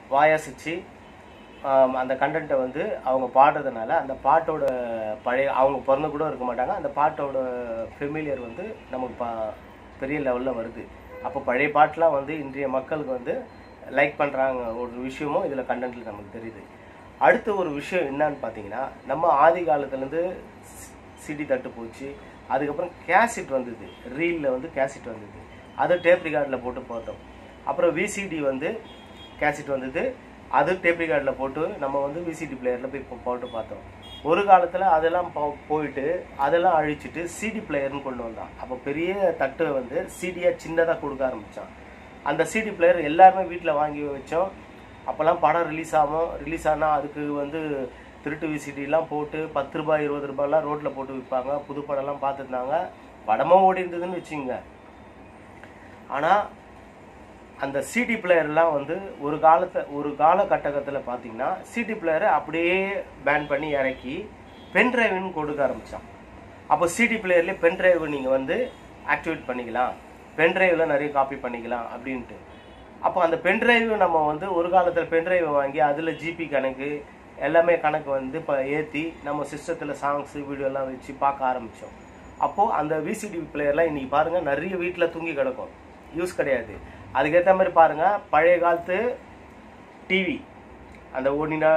வாயாசிச்சு ஆம், அந்த கண்டென்ட்டை வந்து அவங்க பாடுறதுனால அந்த பாட்டோட பழைய அவங்க பிறந்து கூட இருக்க மாட்டாங்க அந்த பாட்டோட ஃபெமிலியர் வந்து நமக்கு பா பெரிய லெவலில் வருது அப்போ பழைய பாட்டெலாம் வந்து இன்றைய மக்களுக்கு வந்து லைக் பண்ணுறாங்க ஒரு விஷயமும் இதில் கண்டென்ட்டில் நமக்கு தெரியுது அடுத்த ஒரு விஷயம் என்னன்னு பார்த்தீங்கன்னா நம்ம ஆதி காலத்துலேருந்து சிடி தட்டு போச்சு அதுக்கப்புறம் கேசட் வந்தது ரீலில் வந்து கேசட் வந்தது அதை டேப் ரிகார்டில் போட்டு பார்த்தோம் அப்புறம் விசிடி வந்து கேசட் வந்தது அது டேப் ரிகார்டில் போட்டு நம்ம வந்து விசிடி பிளேயரில் போய் போ- போட்டு பார்த்தோம் ஒரு காலத்தில் அதெல்லாம் போ- போயிட்டு அதெல்லாம் அழிச்சிட்டு சிடி பிளேயர்னு கொண்டு வந்தான் அப்போ பெரிய தட்டு வந்து சிடியாக சின்னதாக கொடுக்க ஆரம்பித்தான் அந்த சிடி பிளேயர் எல்லாருமே வீட்டில் வாங்கி வச்சோம் அப்போல்லாம் படம் ரிலீஸ் ஆகும் ரிலீஸ் ஆனால் அதுக்கு வந்து திருட்டு விசிடிலாம் போட்டு பத்து ரூபாய் இருபது ரூபாய்லாம் ரோட்டில் போட்டு விற்பாங்க புது படம்லாம் பார்த்துருந்தாங்க படமும் ஓடி இருந்ததுன்னு வச்சுங்க ஆனால் அந்த சிடி பிளேயர்லாம் வந்து ஒரு காலத்தை ஒரு காலகட்டத்தில் பார்த்தீங்கன்னா சிடி பிளேயரை அப்படியே பேன் பண்ணி இறக்கி பென் டிரைவ்னு கொடுக்க ஆரம்பித்தான் அப்போ சிடி பிளேயர்லேயே பென் டிரைவ் நீங்கள் வந்து ஆக்டிவேட் பண்ணிக்கலாம் பென் டிரைவில் நிறைய காப்பி பண்ணிக்கலாம் அப்படின்ட்டு அப்போ அந்த பென் டிரைவ் நம்ம வந்து ஒரு காலத்தில் பென் டிரைவை வாங்கி அதில் ஜிபி கணக்கு எல்லாமே கணக்கு வந்து இப்போ ஏற்றி நம்ம சிஸ்டத்தில் சாங்ஸு வீடியோலாம் வச்சு பார்க்க ஆரம்பித்தோம் அப்போது அந்த விசிடி பிளேயர்லாம் இன்றைக்கி பாருங்கள் நிறைய வீட்டில் தூங்கி கிடக்கும் யூஸ் கிடையாது அதுக்கேற்ற மாதிரி பாருங்கள் பழைய காலத்து டிவி அந்த ஓடினா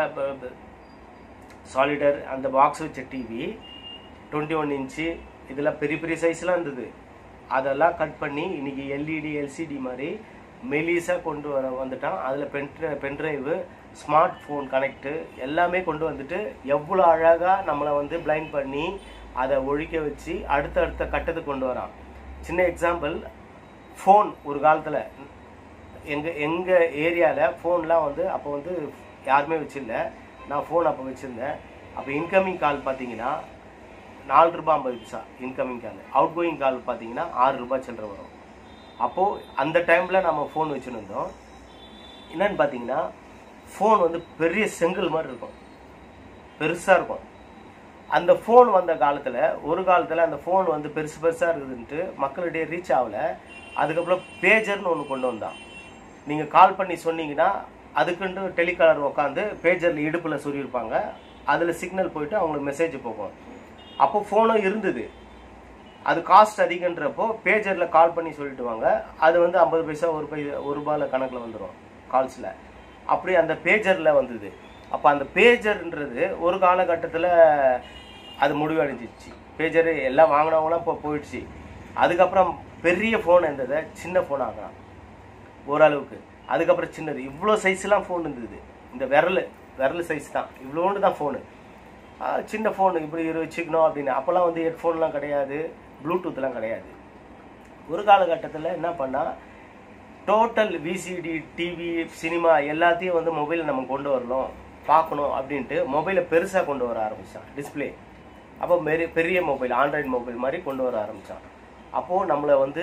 சாலிடர் அந்த பாக்ஸ் வச்ச டிவி டுவெண்ட்டி ஒன் இன்ச்சு இதெல்லாம் பெரிய பெரிய சைஸ்லாம் இருந்தது அதெல்லாம் கட் பண்ணி இன்னைக்கு எல்இடி எல்சிடி மாதிரி மெலிசாக கொண்டு வர வந்துட்டான் அதில் pen pendrive smartphone connect எல்லாமே கொண்டு வந்துட்டு எவ்வளோ அழகாக நம்மளை வந்து பிளைண்ட் பண்ணி அதை ஒழிக்க வச்சு அடுத்த அடுத்த கட்டத்துக்கு கொண்டு வரான் சின்ன எக்ஸாம்பிள் ஃபோன் ஒரு காலத்தில் எங்கள் எங்கள் ஏரியாவில் ஃபோன்லாம் வந்து அப்போ வந்து யாருமே வச்சில்ல நான் ஃபோன் அப்போ வச்சுருந்தேன் அப்போ இன்கமிங் கால் பார்த்தீங்கன்னா நாலு ரூபாய் ஐம்பது paisa incoming call outgoing call பார்த்தீங்கன்னா ஆறு ரூபாய் சில்லற வரும் அப்போது அந்த டைமில் நம்ம ஃபோன் வச்சுருந்தோம் என்னன்னு பார்த்தீங்கன்னா ஃபோன் வந்து பெரிய செங்கல் மாதிரி இருக்கும் பெருசாக இருக்கும் அந்த ஃபோன் வந்த காலத்தில் ஒரு காலத்தில் அந்த ஃபோன் வந்து பெருசு பெருசாக இருக்குதுன்ட்டு மக்களிடையே ரீச் ஆகலை அதுக்கப்புறம் பேஜர்னு ஒன்று கொண்டு வந்தான் நீங்கள் கால் பண்ணி சொன்னீங்கன்னா அதுக்குன்ட்டு டெலிகாலர் உட்காந்து பேஜரில் இடுப்பில் சொல்லியிருப்பாங்க அதில் சிக்னல் போயிட்டு அவங்களுக்கு மெசேஜ் போகும் அப்போ ஃபோனும் இருந்தது அது காஸ்ட் அதிகன்றப்போ பேஜரில் கால் பண்ணி சொல்லிட்டு வாங்க அது வந்து ஐம்பது பைசா ஒரு பை ஒரு ரூபாயில் கணக்கில் வந்துடும் கால்ஸில் அப்படி அந்த பேஜரில் வந்தது அப்போ அந்த பேஜர்ன்றது ஒரு காலகட்டத்தில் அது முடிவடைஞ்சிச்சு பேஜர் எல்லாம் வாங்கினவங்களாம் இப்போ போயிடுச்சு அதுக்கப்புறம் பெரிய ஃபோன் இருந்ததை சின்ன ஃபோன் ஆகலாம் ஓரளவுக்கு அதுக்கப்புறம் சின்னது இவ்வளோ சைஸ்லாம் ஃபோன் இருந்தது இந்த விரல் விரல் சைஸ் தான் இவ்வளோண்டு தான் ஃபோனு சின்ன ஃபோன் இப்படி இரு வச்சுக்கணும் அப்படின்னு அப்போல்லாம் வந்து ஹெட்ஃபோன்லாம் கிடையாது ப்ளூடூத்லாம் கிடையாது ஒரு காலகட்டத்தில் என்ன பண்ணால் டோட்டல் விசிடி டிவி சினிமா எல்லாத்தையும் வந்து மொபைலில் நம்ம கொண்டு வரணும் பார்க்கணும் அப்படின்ட்டு மொபைலை பெருசாக கொண்டு வர ஆரம்பித்தான் டிஸ்பிளே அப்போ பெரிய பெரிய மொபைல் ஆண்ட்ராய்டு மொபைல் மாதிரி கொண்டு வர ஆரம்பித்தான் அப்போது நம்மளை வந்து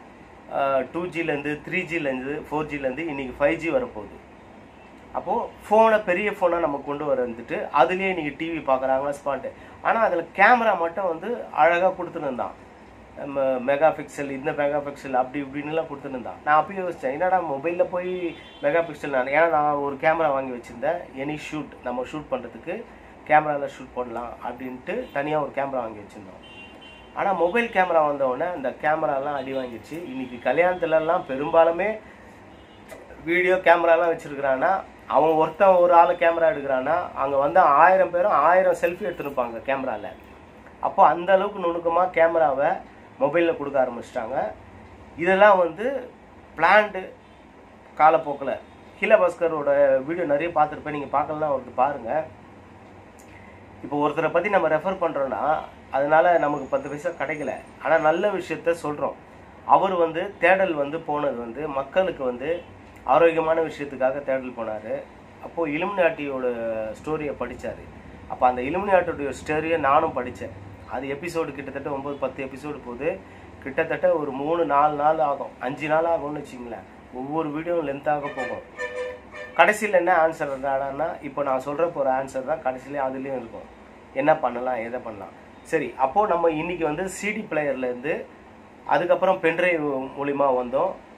டூ ஜிலேருந்து த்ரீ ஜிலேருந்து ஃபோர் ஜிலேருந்து இன்றைக்கி ஃபைவ் ஜி வரப்போகுது அப்போது ஃபோனை பெரிய ஃபோனாக நம்ம கொண்டு வர வந்துட்டு அதுலேயே நீங்கள் டிவி பார்க்குறாங்களா ஸ்பாட்டு ஆனால் அதில் கேமரா மட்டும் வந்து அழகாக கொடுத்துருந்தான் மெகா பிக்சல் இந்த மெகா பிக்சல் அப்படி இப்படின்னுலாம் கொடுத்துருந்தான் நான் அப்பயும் யோசித்தேன் என்னடா மொபைலில் போய் மெகா பிக்சல் நான் ஏன்னா நான் ஒரு கேமரா வாங்கி வச்சுருந்தேன் எனி ஷூட் நம்ம ஷூட் பண்ணுறதுக்கு கேமராவில் ஷூட் பண்ணலாம் அப்படின்ட்டு தனியாக ஒரு கேமரா வாங்கி வச்சுருந்தோம் ஆனால் மொபைல் கேமரா வந்தவுடனே அந்த கேமராலாம் அடி வாங்கிடுச்சு இன்னைக்கு கல்யாணத்துலலாம் பெரும்பாலுமே வீடியோ கேமராலாம் வச்சுருக்கிறான்னா அவன் ஒருத்தன் ஒரு ஆள் கேமரா எடுக்கிறான்னா அங்கே வந்து ஆயிரம் பேரும் ஆயிரம் செல்ஃபி எடுத்துருப்பாங்க கேமராவில் அப்போ அந்த அளவுக்கு நுணுக்கமாக கேமராவை மொபைலில் கொடுக்க ஆரம்பிச்சிட்டாங்க இதெல்லாம் வந்து பிளான்டு காலப்போக்கில் ஹீலா பாஸ்கரோட வீடியோ நிறைய பார்த்துருப்பேன் நீங்கள் பார்க்கலாம் அவருக்கு பாருங்கள் இப்போ ஒருத்தரை பற்றி நம்ம ரெஃபர் பண்ணுறோன்னா அதனால நமக்கு பத்து பைசா கிடைக்கல ஆனால் நல்ல விஷயத்த சொல்கிறோம் அவர் வந்து தேடல் வந்து போனது வந்து மக்களுக்கு வந்து ஆரோக்கியமான விஷயத்துக்காக தேடல் போனார் அப்போது இலுமினாட்டியோட ஸ்டோரியை படித்தார் அப்போ அந்த இலுமினாட்டியோட ஸ்டோரியை நானும் படித்தேன் அது எபிசோடு கிட்டத்தட்ட ஒம்பது பத்து எபிசோடு போகுது கிட்டத்தட்ட ஒரு மூணு நாலு நாள் ஆகும் அஞ்சு நாள் ஆகும்னு வச்சிங்களேன் ஒவ்வொரு வீடியோவும் லென்த்தாக போகும் கடைசியில் என்ன ஆன்சர் இருந்தாடான்னா இப்போ நான் சொல்கிற போகிற ஆன்சர் தான் கடைசியிலே அதுலேயும் இருக்கும் என்ன பண்ணலாம் எதை பண்ணலாம் சரி அப்போது நம்ம இன்னைக்கு வந்து சிடி பிளேயர்லேருந்து அதுக்கப்புறம் பென்ட்ரைவ் மூலிமா வந்தோம்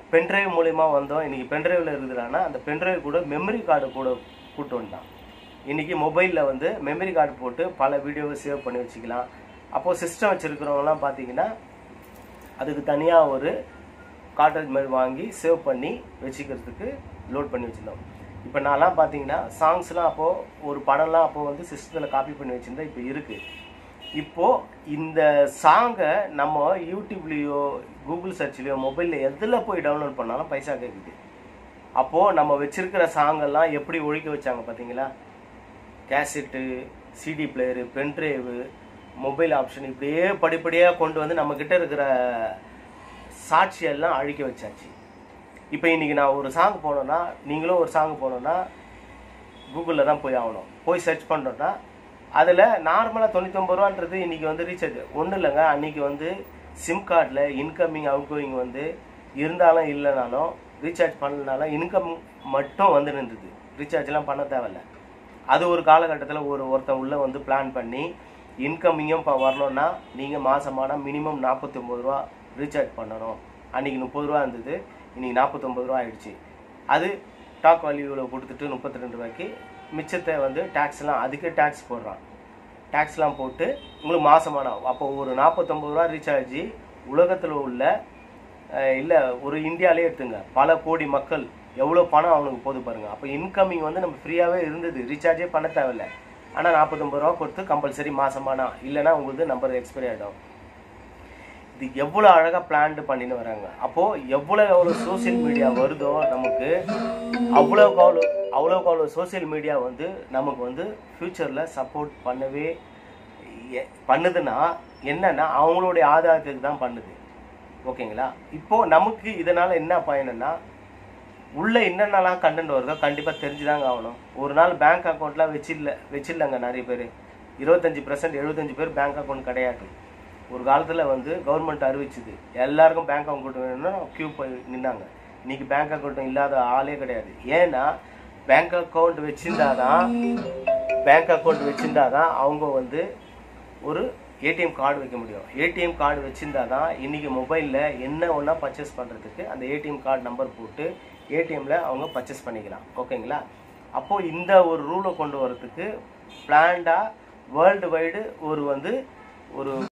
பென்ட்ரைவ் மூலியமா வந்தோம் இன்னைக்கு பென்ட்ரைவில் இருக்குதுன்னா அந்த பென்ட்ரைவ் கூட மெமரி கார்டு கூட கூட்டு வந்துட்டான் இன்னைக்கு மொபைலில் வந்து மெமரி கார்டு போட்டு பல வீடியோவை சேவ் பண்ணி வச்சுக்கலாம் அப்போது சிஸ்டம் வச்சுருக்கிறவங்கலாம் பார்த்தீங்கன்னா அதுக்கு தனியாக ஒரு கார்ட்ரேஜ் மாதிரி வாங்கி சேவ் பண்ணி வச்சுக்கிறதுக்கு லோட் பண்ணி வச்சுருந்தோம் இப்போ நான்லாம் பார்த்தீங்கன்னா சாங்ஸ்லாம் அப்போது ஒரு படம்லாம் அப்போது வந்து சிஸ்டத்தில் காப்பி பண்ணி வச்சுருந்தா இப்போ இருக்குது இப்போது இந்த சாங்கை நம்ம யூடியூப்லேயோ கூகுள் சர்ச்லேயோ மொபைலில் எதில் போய் டவுன்லோட் பண்ணாலும் பைசா கேட்குது அப்போது நம்ம வச்சிருக்கிற சாங்கெல்லாம் எப்படி ஒழிக்க வச்சாங்க பார்த்தீங்களா cassette CD player pendrive mobile option இப்படியே படிப்படியாக கொண்டு வந்து நம்மக்கிட்ட இருக்கிற சாட்சியெல்லாம் அழிக்க வச்சாச்சு இப்போ இன்னைக்கு நான் ஒரு சாங் போனோன்னா நீங்களும் ஒரு சாங் போனோன்னா கூகுளில் தான் போய் ஆகணும் போய் சர்ச் பண்ணுறோன்னா அதில் நார்மலாக தொண்ணூத்தொம்பது ரூபான்றது இன்னைக்கு வந்து ரீசார்ஜ் ஒன்றும் இல்லைங்க அன்னைக்கு வந்து சிம் கார்டில் இன்கமிங் அவுட் கோயிங் வந்து இருந்தாலும் இல்லைனாலும் ரீசார்ஜ் பண்ணலனாலும் இன்கம் மட்டும் வந்து நின்றுது ரீசார்ஜ்லாம் பண்ண தேவையில்ல அது ஒரு காலகட்டத்தில் ஒரு ஒருத்தன் உள்ள வந்து பிளான் பண்ணி இன்கமிங்கும் இப்போ வரணும்னா நீங்கள் மாதமான மினிமம் நாற்பத்தி ஒம்பது ரூபா ரீசார்ஜ் பண்ணணும் அன்றைக்கி முப்பது ரூபா இருந்தது இன்னைக்கு நாற்பத்தொம்பது ரூபா ஆயிடுச்சு அது டாக் வேல்யூவில் கொடுத்துட்டு முப்பத்தி ரெண்டு ரூபாய்க்கு மிச்சத்தை வந்து டேக்ஸ்லாம் அதுக்கே டேக்ஸ் போடுறான் டேக்ஸ்லாம் போட்டு உங்களுக்கு மாசமான அப்போ ஒரு நாற்பத்தொம்பது ரூபா ரீசார்ஜ் உலகத்தில் உள்ள இல்லை ஒரு இந்தியாவிலே எடுத்துங்க பல கோடி மக்கள் எவ்வளோ பணம் அவனுக்கு போது பாருங்க அப்போ இன்கமிங் வந்து நம்ம ஃப்ரீயாகவே இருந்தது ரீசார்ஜே பண்ண தேவையில்ல ஆனால் நாற்பத்தொம்பது ரூபா கொடுத்து கம்பல்சரி மாசமானா இல்லைன்னா உங்களுக்கு நம்பர் எக்ஸ்பைரி ஆகிடும் இது எவ்வளோ அழகாக பிளான்டு பண்ணின்னு வராங்க அப்போது எவ்வளோ எவ்வளோ சோஷியல் மீடியா வருதோ நமக்கு அவ்வளோக்கு அவ்வளோ அவ்வளோக்கு அவ்வளோ சோஷியல் மீடியா வந்து நமக்கு வந்து ஃப்யூச்சரில் சப்போர்ட் பண்ணவே எ- பண்ணுதுன்னா என்னன்னா அவங்களுடைய ஆதாரத்துக்கு தான் பண்ணுது ஓகேங்களா இப்போ நமக்கு இதனால என்ன பயனுன்னா உள்ள என்னென்னலாம் கண்டென்ட் வருதோ கண்டிப்பாக தெரிஞ்சுதாங்க ஆகணும் ஒரு நாள் பேங்க் அக்கௌண்ட்லாம் வச்சிடல வச்சிடலங்க நிறைய பேர் இருபத்தஞ்சி பர்சன்ட் எழுபத்தஞ்சு பேர் பேங்க் அக்கௌண்ட் கிடையாது ஒரு காலத்தில் வந்து கவர்மெண்ட் அறிவிச்சுது எல்லாருக்கும் பேங்க் அக்கௌண்ட் வேணும்னா கியூ போய் நின்னாங்க இன்னைக்கு பேங்க் அக்கௌண்ட் இல்லாத ஆளே கிடையாது ஏன்னா பேங்க் அக்கௌண்ட் வச்சிருந்தாதான் பேங்க் அக்கௌண்ட் வச்சிருந்தாதான் அவங்க வந்து ஒரு ஏடிஎம் கார்டு வைக்க முடியும் ஏடிஎம் கார்டு வச்சிருந்தா தான் இன்னைக்கு மொபைலில் என்ன ஒன்றா பர்ச்சேஸ் பண்ணுறதுக்கு அந்த ஏடிஎம் கார்டு நம்பர் போட்டு ஏடிஎம்ல அவங்க பர்ச்சேஸ் பண்ணிக்கலாம் ஓகேங்களா அப்போ இந்த ஒரு ரூலை கொண்டு வரதுக்கு பிளான்டாக வேர்ல்டு வைடு ஒரு வந்து ஒரு